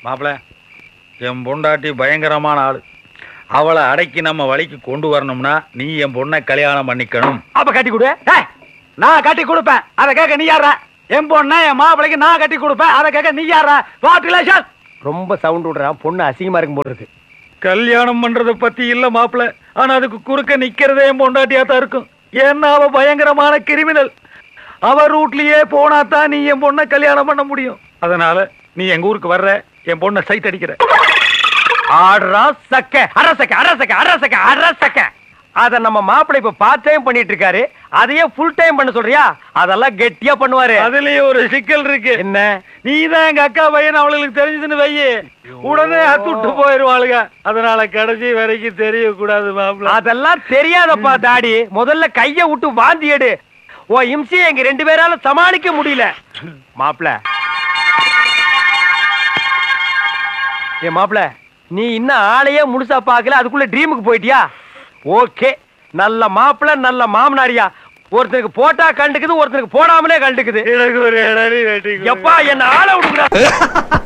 மாப்பிள என் பொண்டாட்டி பயங்கரமான ஆளு அவளை அடக்கி நம்ம வழிக்கு கொண்டு வரணும்னா நீ என் பொண்ணை கல்யாணம் பண்ணிக்கணும் அப்ப கட்டி கொடு ஏய், நான் கட்டி கொடுப்பேன் அதை கேட்க நீ யாரா என் பொண்ணை என் மாப்பிளைக்கு நான் கட்டி கொடுப்பேன் அதை கேட்க நீ யாரா வாட் ரிலேஷன் ரொம்ப சவுண்ட் விடுறான் பொண்ணு அசிங்கமா இருக்கும் போல இருக்கு கல்யாணம் பண்றத பத்தி இல்ல மாப்பிள ஆனா அதுக்கு குறுக்க நிக்கிறதே என் பொண்டாட்டியா தான் இருக்கும் ஏன்னா அவ பயங்கரமான கிரிமினல் அவ ரூட்லயே போனா தான் நீ என் பொண்ணை கல்யாணம் பண்ண முடியும் அதனால நீ எங்க ஊருக்கு வர்ற என் பொண்ணை சைட் அடிக்கிற ஆடுறா சக்க அரசக்க அரசக்க அரசக்க அரசக்க அத நம்ம மாப்பிள்ளை இப்ப பார்ட் டைம் பண்ணிட்டு இருக்காரு அதையே ஃபுல் டைம் பண்ண சொல்றியா அதெல்லாம் கெட்டியா பண்ணுவாரு அதுலயே ஒரு சிக்கல் இருக்கு என்ன நீ தான் எங்க அக்கா பையன் அவளுக்கு தெரிஞ்சதுன்னு வையே உடனே அத்துட்டு போயிருவாளுங்க அதனால கடைசி வரைக்கும் தெரியக்கூடாது மாப்பிள அதெல்லாம் தெரியாதப்பா தாடி முதல்ல கைய விட்டு வாந்தி எடு ஓ இம்சி எங்க ரெண்டு பேரால சமாளிக்க முடியல மாப்பிள ஏ மாப்பிள நீ இன்னும் ஆளையே முழுசா பார்க்கல அதுக்குள்ள ட்ரீமுக்கு போயிட்டியா ஓகே நல்ல மாப்பிள நல்ல மாமனாரியா ஒருத்தனுக்கு போட்டா கண்டுக்குது ஒருத்தனுக்கு போடாமலே கண்டுக்குது எனக்கு ஒரு இடறி வெட்டி கொடு. எப்பா என்ன ஆள விடுங்கடா